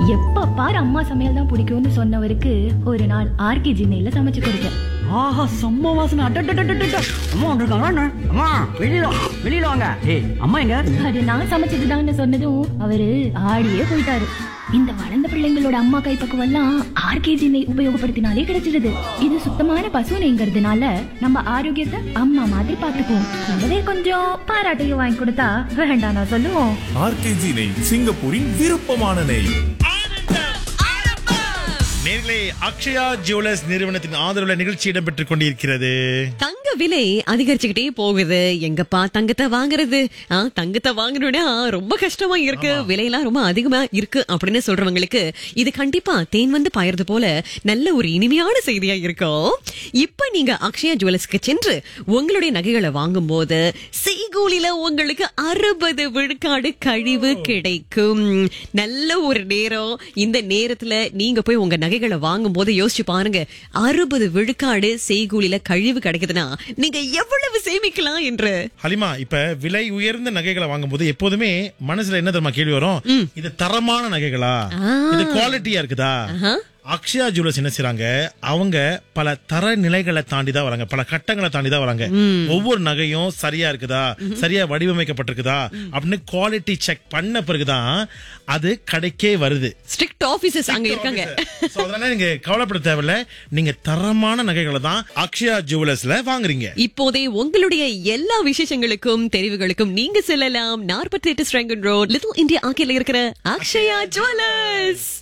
எப்ப பாரு அம்மா சமையல் தான் பிடிக்கும்னு சொன்னவருக்கு ஒரு நாள் ஆர்கே ஜின்னையில சமைச்சு கொடுத்தேன் ஆஹா செம்ம வாசனை அட்டட்டட்டட்டட்ட அம்மா வந்திருக்காங்களா என்ன? அம்மா வெளியில வா, வெளியில வாங்க ஏய் அம்மா எங்க அது நான் சமைச்சதுதான்னு சொன்னதும் அவரு ஆடியே போயிட்டாரு இந்த வளர்ந்த பிள்ளைங்களோட அம்மா கைப்பக்குவம் எல்லாம் ஆர்கேஜி நெய் உபயோகப்படுத்தினாலே கிடைச்சிடுது இது சுத்தமான பசு நெய்ங்கிறதுனால நம்ம ஆரோக்கியத்தை அம்மா மாதிரி பாத்துக்குவோம் கூடவே கொஞ்சம் பாராட்டையும் வாங்கி கொடுத்தா வேண்டாம் நான் சொல்லுவோம் ஆர்கேஜி நெய் சிங்கப்பூரின் விருப்பமான நெய் நேர்களே அக்ஷயா ஜுவல்லர்ஸ் நிறுவனத்தின் ஆதரவுல நிகழ்ச்சி இடம்பெற்றுக் கொண்டிருக்கிறது தங்க விலை அதிகரிச்சுக்கிட்டே போகுது எங்கப்பா தங்கத்தை வாங்குறது ஆ, தங்கத்தை வாங்கணும்னா ரொம்ப கஷ்டமா இருக்கு விலையெல்லாம் ரொம்ப அதிகமா இருக்கு அப்படின்னு சொல்றவங்களுக்கு இது கண்டிப்பா தேன் வந்து பாயறது போல நல்ல ஒரு இனிமையான செய்தியா இருக்கும் இப்ப நீங்க அக்ஷயா ஜுவல்லர்ஸ்க்கு சென்று உங்களுடைய நகைகளை வாங்கும் போது செய்கூலில உங்களுக்கு அறுபது விழுக்காடு கழிவு கிடைக்கும் நல்ல ஒரு நேரம் இந்த நேரத்துல நீங்க போய் உங்க நகைகளை வாங்கும் போது யோசிச்சு பாருங்க அறுபது விழுக்காடு செய்கூலில கழிவு கிடைக்குதுன்னா நீங்க எவ்வளவு சேமிக்கலாம் என்று ஹலிமா இப்ப விலை உயர்ந்த நகைகளை வாங்கும்போது எப்போதுமே மனசுல என்ன தெரியுமா கேள்வி வரும் இது தரமான நகைகளா இது குவாலிட்டியா இருக்குதா அக்ஷயா ஜுவல்லர்ஸ் என்ன செய்றாங்க அவங்க பல தர நிலைகளை தாண்டி தான் வராங்க பல கட்டங்களை தாண்டி தான் வராங்க ஒவ்வொரு நகையும் சரியா இருக்குதா சரியா வடிவமைக்கப்பட்டிருக்குதா அப்படின்னு குவாலிட்டி செக் பண்ண பிறகுதான் அது கடைக்கே வருது ஸ்ட்ரிக்ட் ஆபீசர்ஸ் அங்க இருக்காங்க So, அதனால நீங்க கவலைப்பட தேவையில்ல நீங்க தரமான நகைகளை தான் அக்ஷயா ஜுவல்லர்ஸ்ல வாங்குறீங்க இப்போதே உங்களுடைய எல்லா விசேஷங்களுக்கும் தெரிவுகளுக்கும் நீங்க செல்லலாம் நாற்பத்தி எட்டு ஸ்ட்ரெங்கன் ரோட் லிட்டில் இந்தியா ஆக்கில இருக்கிற அக்ஷயா ஜுவல்லர்ஸ்